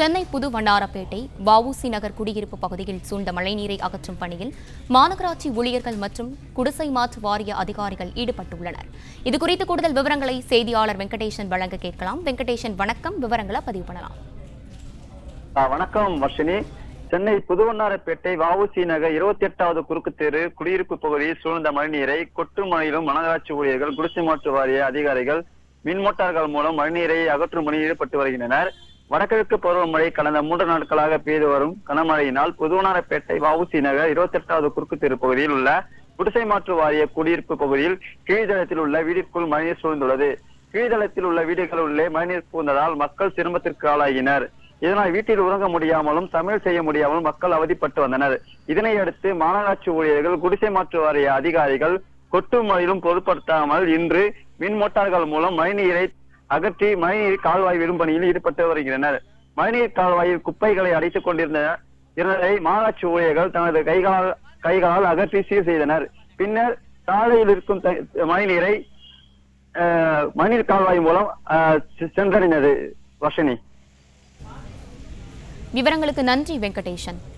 சென்னை புது வண்ணாரப்பேட்டை வஉசி நகர் குடியிருப்பு பகுதியில் சூழ்ந்த மழைநீரை அகற்றும் பணியில் மாநகராட்சி ஊழியர்கள் மற்றும் குடிசை மாற்று வாரிய அதிகாரிகள் ஈடுபட்டுள்ளனர் இதுகுறித்து கூடுதல் விவரங்களை செய்தியாளர் வெங்கடேசன் வழங்க கேட்கலாம் வெங்கடேசன் வணக்கம் விவரங்களை பதிவு பண்ணலாம் ஆ, வணக்கம் வர்ஷினி சென்னை புதுவண்ணாரப்பேட்டை வஉசி நகர் இருபத்தி எட்டாவது குறுக்கு தெரு குடியிருப்பு பகுதியில் சூழ்ந்த மழைநீரை கொட்டு மழையிலும் மாநகராட்சி ஊழியர்கள் குடிசை மாற்று வாரிய அதிகாரிகள் மின் மோட்டார்கள் மூலம் மழைநீரை அகற்றும் பணியில் ஈடுபட்டு வருகின்றனர் வடகிழக்கு பருவமழை கடந்த மூன்று நாட்களாக பெய்து வரும் கனமழையினால் புதுவண்ணாரப்பேட்டை வஉசி நகர் இருபத்தி எட்டாவது குறுக்கு தெரு பகுதியில் உள்ள குடிசை மாற்று வாரிய குடியிருப்பு பகுதியில் கீழ்தளத்தில் உள்ள வீட்டிற்குள் மழைநீர் சூழ்ந்துள்ளது கீழ்தளத்தில் உள்ள வீடுகள் உள்ளே மழைநீர் புகுந்ததால் மக்கள் சிரமத்திற்கு ஆளாகினர் இதனால் வீட்டில் உறங்க முடியாமலும் சமையல் செய்ய முடியாமலும் மக்கள் அவதிப்பட்டு வந்தனர் இதனை அடுத்து மாநகராட்சி ஊழியர்கள் குடிசை மாற்று வாரிய அதிகாரிகள் கொட்டு மழையிலும் பொருட்படுத்தாமல் இன்று மின் மோட்டார்கள் மூலம் மழைநீரை அகற்றி மழைநீர் கால்வாய் விடும் பணியில் ஈடுபட்டு வருகின்றனர் மழைநீர் கால்வாயில் குப்பைகளை அடைத்துக் கொண்டிருந்த இருந்ததை மாநகராட்சி ஊழியர்கள் தனது கைகளால் கைகளால் அகற்றி சீர் செய்தனர் பின்னர் சாலையில் இருக்கும் த- மழைநீரை அஹ், மழைநீர் கால்வாய் மூலம் அஹ், செ- சென்றடைந்தது வர்ஷினி விவரங்களுக்கு நன்றி வெங்கடேசன்